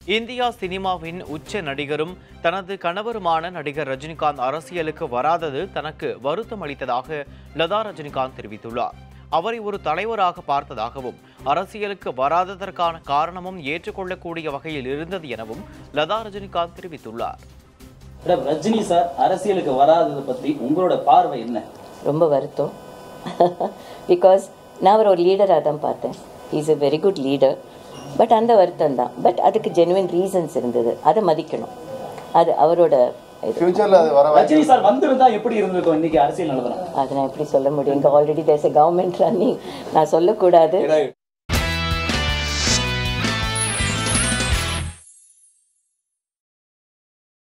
India சினிமாவின் உச்ச நடிகரும் தனது கணவருமான நடிகர் ரஜினிகாந்த் அரசியலுக்கு வராதது தனக்கு வருத்தம் அளித்ததாக லதா ரஜினிகாந்த் தெரிவித்துள்ளார் அவரை ஒரு தலைவராக பார்த்ததாகவும் அரசியலுக்கு வராததற்கான காரணமும் ஏற்றுக்கொள்ளக்கூடிய வகையில் இருந்தது எனவும் லதா ரஜினிகாந்த் தெரிவித்துள்ளார் மேடம் ரஜினி சார் அரசியலுக்கு வராததை பத்தி உங்களோட பார்வை என்ன ரொம்ப வருத்தம் பிகாஸ் நான் அவர் ஒரு லீடராக தான் பார்த்தேன் is a very good leader but அந்த வருத்தம் தான் பட் அதுக்கு ஜெனுவின் ரீசன்ஸ் இருந்தது அதை மதிக்கணும் அது அவரோட இது ஃபியூச்சர்ல அது வர ரஜினி சார் வந்திருந்தா எப்படி இருந்திருக்கும் இன்னைக்கு அரசியல் நிலவரம் அதை நான் எப்படி சொல்ல முடியும் இங்கே already there's a government running நான் சொல்லக்கூடாது